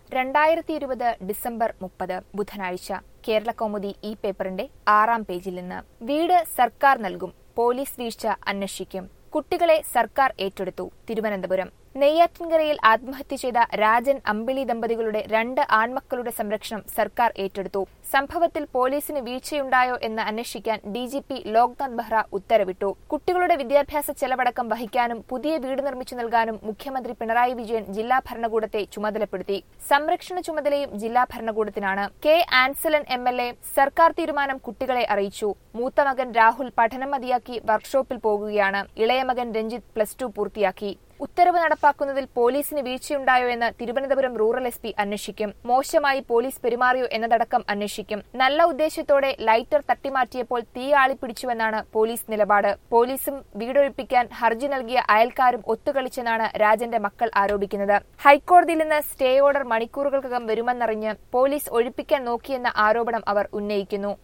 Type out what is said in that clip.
രണ്ടായിരത്തി ഇരുപത് ഡിസംബർ മുപ്പത് ബുധനാഴ്ച കേരള കൗമുദി ഈ പേപ്പറിന്റെ ആറാം പേജിൽ നിന്ന് വീട് സർക്കാർ നൽകും പോലീസ് വീഴ്ച അന്വേഷിക്കും കുട്ടികളെ സർക്കാർ ഏറ്റെടുത്തു തിരുവനന്തപുരം നെയ്യാറ്റിൻകരയിൽ ആത്മഹത്യ ചെയ്ത രാജൻ അമ്പിളി ദമ്പതികളുടെ രണ്ട് ആൺമക്കളുടെ സംരക്ഷണം സർക്കാർ ഏറ്റെടുത്തു സംഭവത്തിൽ പോലീസിന് വീഴ്ചയുണ്ടായോ എന്ന് അന്വേഷിക്കാൻ ഡിജിപി ലോക്നാഥ് ബെഹ്റ ഉത്തരവിട്ടു കുട്ടികളുടെ വിദ്യാഭ്യാസ ചെലവടക്കം വഹിക്കാനും പുതിയ വീട് നിർമ്മിച്ചു നൽകാനും മുഖ്യമന്ത്രി പിണറായി വിജയൻ ജില്ലാ ഭരണകൂടത്തെ ചുമതലപ്പെടുത്തി സംരക്ഷണ ചുമതലയും ജില്ലാ ഭരണകൂടത്തിനാണ് K Ansalan M L A സർക്കാർ തീരുമാനം കുട്ടികളെ അറിയിച്ചു മൂത്ത മകൻ രാഹുൽ പഠനം മതിയാക്കി വർക്ക്ഷോപ്പിൽ പോകുകയാണ് ഇളയ മകൻ രഞ്ജിത്ത് പ്ലസ് ടു പൂർത്തിയാക്കി ഉത്തരവ് നടപ്പാക്കുന്നതിൽ പോലീസിന് വീഴ്ചയുണ്ടായോ എന്ന് തിരുവനന്തപുരം റൂറൽ എസ് പി അന്വേഷിക്കും മോശമായി പോലീസ് പെരുമാറിയോ എന്നതടക്കം അന്വേഷിക്കും നല്ല ഉദ്ദേശത്തോടെ ലൈറ്റർ തട്ടിമാറ്റിയപ്പോൾ തീ ആളിപ്പിടിച്ചുവെന്നാണ് പോലീസ് നിലപാട് പോലീസും വീടൊഴിപ്പിക്കാൻ ഹർജി നൽകിയ അയൽക്കാരും ഒത്തുകളിച്ചെന്നാണ് രാജന്റെ മക്കൾ ആരോപിക്കുന്നത് ഹൈക്കോടതിയിൽ നിന്ന് സ്റ്റേ ഓർഡർ മണിക്കൂറുകൾക്കകം വരുമെന്നറിഞ്ഞ് പോലീസ് ഒഴിപ്പിക്കാൻ നോക്കിയെന്ന ആരോപണം അവർ ഉന്നയിക്കുന്നു